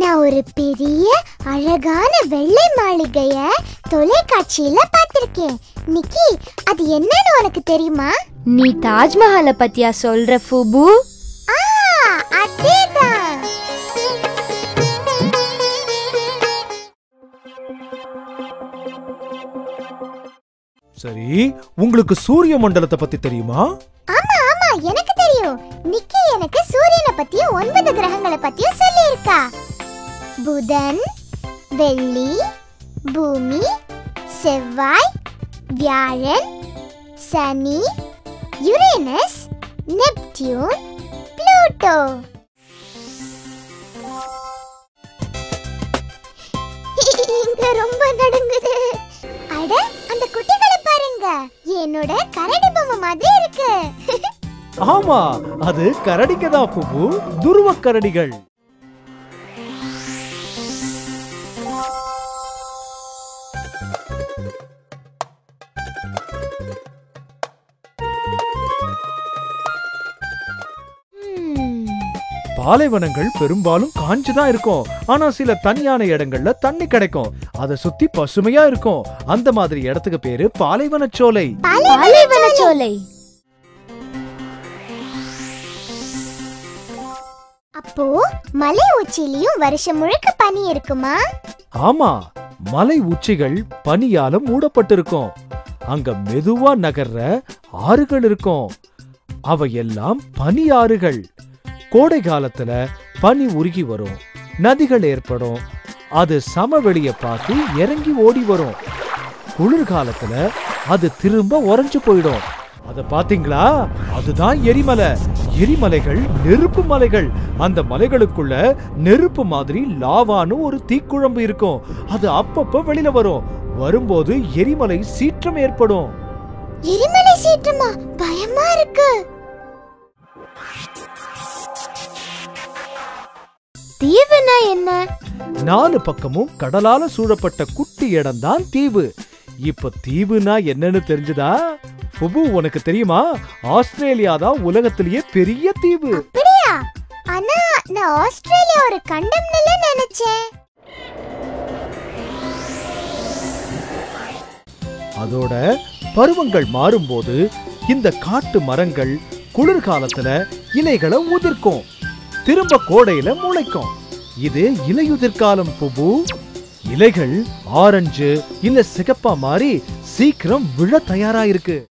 நான் ஒரு பெரிய அழகான வெள்ளை மாளிகைய தொலைக்காட்சியில பார்த்திருக்கேன் நிக்கி அது என்னன்னு உனக்கு தெரியுமா நீ தாஜ்மஹாலை பத்தியா சொல்ற ஃபுபு ஆ அதேதான் சரி உங்களுக்கு சூரிய மண்டலத்தை பத்தி தெரியுமா ஆமா ஆமா எனக்கு தெரியும் நிக்கி எனக்கு சூரியனை பத்தியும் ஒன்பது கிரகங்களை பத்தியும் சொல்லியிருக்கா புதன் வெள்ளி பூமி செவ்வாய் வியாழன் சனி யுரேனஸ் நெப்டியூன் ப்ளூட்டோ இங்க ரொம்ப நடுங்குது அட அந்த குட்டிகளை பாருங்க என்னோட கரடி பொம்மை மாதிரி இருக்கு ஆமா அது கரடிங்க தான் புபு துருவ கரடிகள் பாலைவனங்கள் பெரும்பாலும் காஞ்சுதான் இருக்கும் ஆனா சில தனியான இடங்கள்ல தண்ணி கிடைக்கும் அதை சுத்தி பசுமையா இருக்கும் அந்த மாதிரி இடத்துக்கு பேரு பாலைவனச்சோலை பாலைவன சோலை அப்போ மலை உச்சியிலயும் வருஷம் முழுக்க பனி இருக்குமா ஆமா மலை உச்சிகள் பனியால மூடப்பட்டிருக்கும் அங்க மெதுவா நகர்ற ஆறுகள் இருக்கும் அவையெல்லாம் பனி ஆறுகள் கோடை காலத்துல பனி உருகி வரும் நதிகள் ஏற்படும் அது சமவெளிய பார்த்து இறங்கி ஓடி வரும் குளிர்காலத்துல அது திரும்ப உறைஞ்சு போயிடும் அத பாத்தீங்களா அதுதான் எரிமலை எரிமலைகள் நெருப்பு மலைகள் அந்த மலைகளுக்குள்ள நெருப்பு மாதிரி லாவான்னு ஒரு தீக்குழம்பு இருக்கும் அது அப்பப்ப வெளியில வரும் வரும்போது எரிமலை சீற்றம் ஏற்படும் எரிமலை சீற்றமா பயமா இருக்கு தீவுனா என்ன நாலு பக்கமும் கடலால சூழப்பட்ட குட்டி இடம்தான் தீவு இப்ப தீவுனா என்னன்னு தெரிஞ்சுதா புபு உனக்கு தெரியுமா ஆஸ்திரேலியா தான் உலகத்திலேயே பெரிய தீவு அப்படியா ஆனா நான் ஆஸ்திரேலியா ஒரு கண்டம்னு நினைச்சேன் அதோட பருவங்கள் மாறும்போது இந்த காட்டு மரங்கள் குளிர்காலத்துல இலைகளை உதிர்க்கும் திரும்ப கோடையில முளைக்கும் இது இலையுதிர் காலம் புபு இலைகள் ஆரஞ்சு இல்ல சிகப்பா மாறி சீக்கிரம் விழ தயாரா இருக்கு